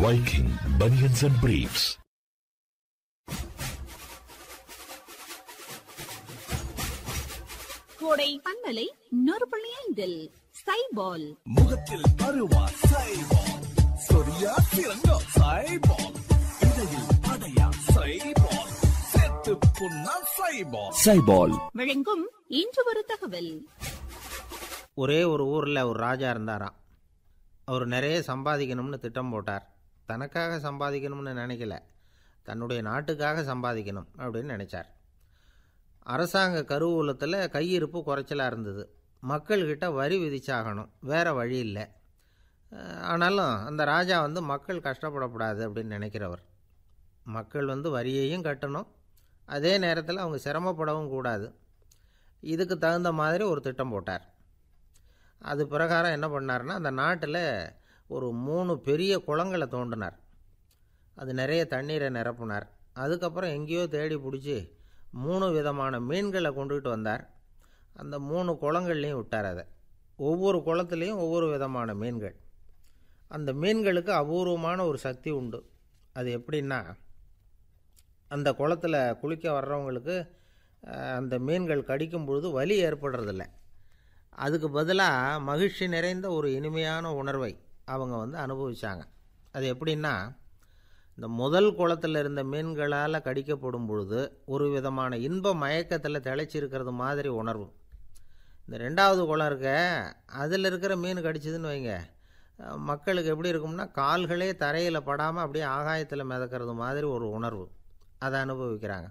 Viking Bunions and Briefs. கோடை பண்பலை நூறு புள்ளி ஐந்தில் சைபால் முகத்தில் அருவா சைபால் சொரியா திறங்கோ சைபால் இடையில் அடையா சைபால் செத்து புண்ணா சைபால் சைபால் வழங்கும் இன்று ஒரு தகவல் ஒரே ஒரு ஊரில் ஒரு ராஜா இருந்தாராம் அவர் நிறைய சம்பாதிக்கணும்னு திட்டம் போட்டார் தனக்காக சம்பாதிக்கணும்னு நினைக்கல தன்னுடைய நாட்டுக்காக சம்பாதிக்கணும் அப்படின்னு நினச்சார் அரசாங்க கருவூலத்தில் கையிருப்பு குறைச்சலாக இருந்தது மக்கள்கிட்ட வரி விதிச்சாகணும் வேறு வழி இல்லை அஹ் ஆனாலும் அந்த ராஜா வந்து மக்கள் கஷ்டப்படக்கூடாது அப்படின்னு நினைக்கிறவர் மக்கள் வந்து வரியையும் கட்டணும் அதே நேரத்தில் அவங்க சிரமப்படவும் கூடாது இதுக்கு தகுந்த மாதிரி ஒரு திட்டம் போட்டார் அது பிரகாரம் என்ன பண்ணார்னா அந்த நாட்டில் ஒரு மூணு பெரிய குளங்களை தோண்டினார் அது நிறைய தண்ணீரை நிரப்புனார் அதுக்கப்புறம் எங்கேயோ தேடி பிடிச்சி மூணு விதமான மீன்களை கொண்டுகிட்டு வந்தார் அந்த மூணு குளங்கள்லையும் விட்டார் அதை ஒவ்வொரு குளத்துலேயும் ஒவ்வொரு விதமான மீன்கள் அந்த மீன்களுக்கு அபூர்வமான ஒரு சக்தி உண்டு அது எப்படின்னா அந்த குளத்தில் குளிக்க வர்றவங்களுக்கு அஹ், அந்த மீன்கள் கடிக்கும் பொழுது வலி ஏற்படுறதில்ல அதுக்கு பதிலாக மகிழ்ச்சி நிறைந்த ஒரு இனிமையான உணர்வை அவங்க வந்து அனுபவிச்சாங்க அது எப்படின்னா இந்த முதல் குளத்தில் இருந்த மீன்களால் கடிக்கப்படும் பொழுது ஒரு விதமான இன்ப மயக்கத்தில் திளைச்சிருக்கிறது மாதிரி உணர்வு இந்த ரெண்டாவது குளம் இருக்க அதில் இருக்கிற மீன் கடிச்சதுன்னு வைங்க அஹ், மக்களுக்கு எப்படி இருக்கும்னா கால்களே தரையில் படாமல் அப்படியே ஆகாயத்தில் மிதக்கிறது மாதிரி ஒரு உணர்வு அதை அனுபவிக்கிறாங்க